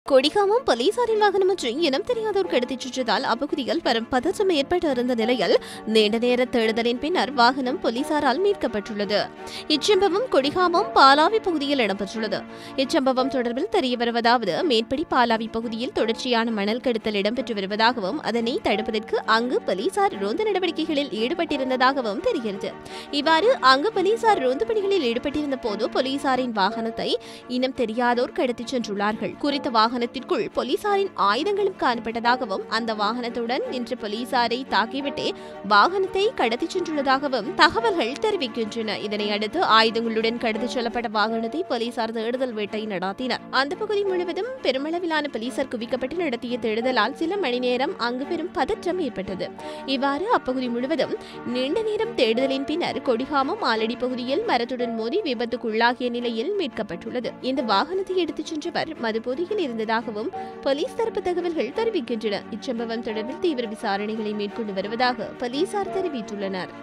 கொடிகாமம் போலீசாரின் வாகனம் ஒன்றை இனம் தெரியாதோர் கடத்திச் சென்றதால் அப்பகுதியில் பெரும் பதற்றம் ஏற்பட்டிருந்த நிலையில் நீண்ட நேர தேடுதலின் பின்னர் வாகனம் போலீசாரால் மீட்கப்பட்டுள்ளது இச்சம்பவம் கொடிகாமம் பாலாவி பகுதியில் இடம்பெற்றுள்ளது இச்சம்பவம் தொடர்பில் தெரிய வருவதாவது மேற்படி பாலாவி பகுதியில் தொடர்ச்சியான மணல் கடத்தல் இடம்பெற்று வருவதாகவும் அதனை தடுப்பதற்கு அங்கு போலீசார் ரோந்து நடவடிக்கைகளில் ஈடுபட்டிருந்ததாகவும் தெரிகிறது இவ்வாறு அங்கு போலீசார் ரோந்து பணிகளில் ஈடுபட்டிருந்த போது போலீசாரின் வாகனத்தை இனம் தெரியாதோர் கடத்திச் சென்றுள்ளார்கள் குறித்த வாகனத்திற்குள் போலீசாரின் ஆயுதங்களும் காணப்பட்டதாகவும் அந்த வாகனத்துடன் நின்ற போலீசாரை தாக்கிவிட்டே வாகனத்தை கடத்திச் சென்றுள்ளதாகவும் தகவல்கள் தெரிவிக்கின்றன இதனை அடுத்து ஆயுதங்களுடன் கடத்திச் செல்லப்பட்ட வாகனத்தை போலீசார் தேடுதல் வேட்டை நடத்தினர் அந்த பகுதி முழுவதும் பெருமளவிலான போலீசார் குவிக்கப்பட்டு நடத்திய தேடுதலால் சில மணி நேரம் அங்கு பெரும் பதற்றம் ஏற்பட்டது இவ்வாறு அப்பகுதி முழுவதும் நீண்ட நேரம் தேடுதலின் பின்னர் கொடிகாமம் ஆலடி பகுதியில் மரத்துடன் மோதி விபத்துக்குள்ளாகிய நிலையில் மீட்கப்பட்டுள்ளது இந்த வாகனத்தை எடுத்துச் சென்றவர் மதுபோதையில் இருந்ததாகவும் போலீஸ் தரப்பு தகவல்கள் தெரிவிக்கின்றன இச்சம்பவம் தொடர்பில் தீவிர விசாரணைகளை மேற்கொண்டு வருவதாக போலீசார் தெரிவித்துள்ளனர்